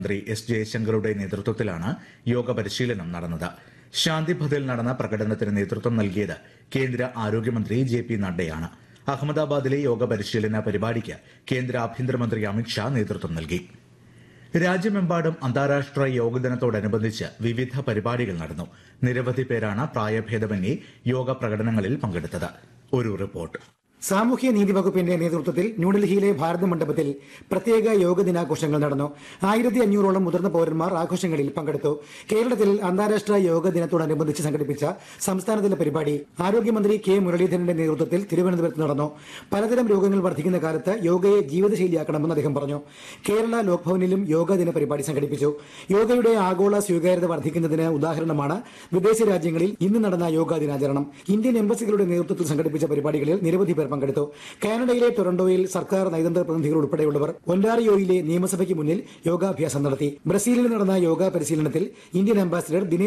മന്ത്രി എസ് ജയശങ്കറുടെ നേതൃത്വത്തിലാണ് യോഗ പരിശീലനം നടന്നത് ശാന്തിപഥിൽ നടന്ന പ്രകടനത്തിന് നേതൃത്വം നൽകിയത് കേന്ദ്ര ആരോഗ്യമന്ത്രി ജെ പി നഡ്ഡയാണ് അഹമ്മദാബാദിലെ യോഗ പരിശീലന പരിപാടിക്ക് കേന്ദ്ര ആഭ്യന്തരമന്ത്രി അമിത്ഷാ നേതൃത്വം നൽകി രാജ്യമെമ്പാടും അന്താരാഷ്ട്ര യോഗ ദിനത്തോടനുബന്ധിച്ച് വിവിധ പരിപാടികൾ നടന്നു നിരവധി പേരാണ് പ്രായഭേദമന്യേ യോഗ പ്രകടനങ്ങളിൽ പങ്കെടുത്തത് ഒരു റിപ്പോർട്ട് സാമൂഹ്യ നീതി വകുപ്പിന്റെ നേതൃത്വത്തിൽ ന്യൂഡൽഹിയിലെ ഭാരത മണ്ഡപത്തിൽ പ്രത്യേക യോഗ ദിനാഘോഷങ്ങൾ നടന്നു ആയിരത്തി അഞ്ഞൂറോളം മുതിർന്ന പൌരന്മാർ ആഘോഷങ്ങളിൽ പങ്കെടുത്തു കേരളത്തിൽ അന്താരാഷ്ട്ര യോഗ ദിനത്തോടനുബന്ധിച്ച് സംഘടിപ്പിച്ച സംസ്ഥാനതല പരിപാടി ആരോഗ്യമന്ത്രി കെ മുരളീധരന്റെ നേതൃത്വത്തിൽ തിരുവനന്തപുരത്ത് നടന്നു പലതരം രോഗങ്ങൾ വർദ്ധിക്കുന്ന കാലത്ത് യോഗയെ ജീവിതശൈലിയാക്കണമെന്ന് അദ്ദേഹം പറഞ്ഞു കേരള ലോക്ഭവനിലും യോഗ ദിന പരിപാടി സംഘടിപ്പിച്ചു യോഗയുടെ ആഗോള സ്വീകാര്യത വർദ്ധിക്കുന്നതിന് ഉദാഹരണമാണ് വിദേശ രാജ്യങ്ങളിൽ ഇന്ന് നടന്ന യോഗാ ദിനാചരണം ഇന്ത്യൻ എംബസികളുടെ നേതൃത്വത്തിൽ സംഘടിപ്പിച്ച പരിപാടികളിൽ നിരവധി പേർ പങ്കെടുത്തു കാനഡയിലെ ടൊറന്റോയിൽ സർക്കാർ നയതന്ത്ര പ്രതിനിധികൾ ഉൾപ്പെടെയുള്ളവർ ഒൻഡാറിയോയിലെ നിയമസഭയ്ക്ക് മുന്നിൽ യോഗാഭ്യാസം നടത്തി ബ്രസീലിൽ നടന്ന യോഗ പരിശീലനത്തിൽ ഇന്ത്യൻ അംബാസിഡർ ദിനേശ്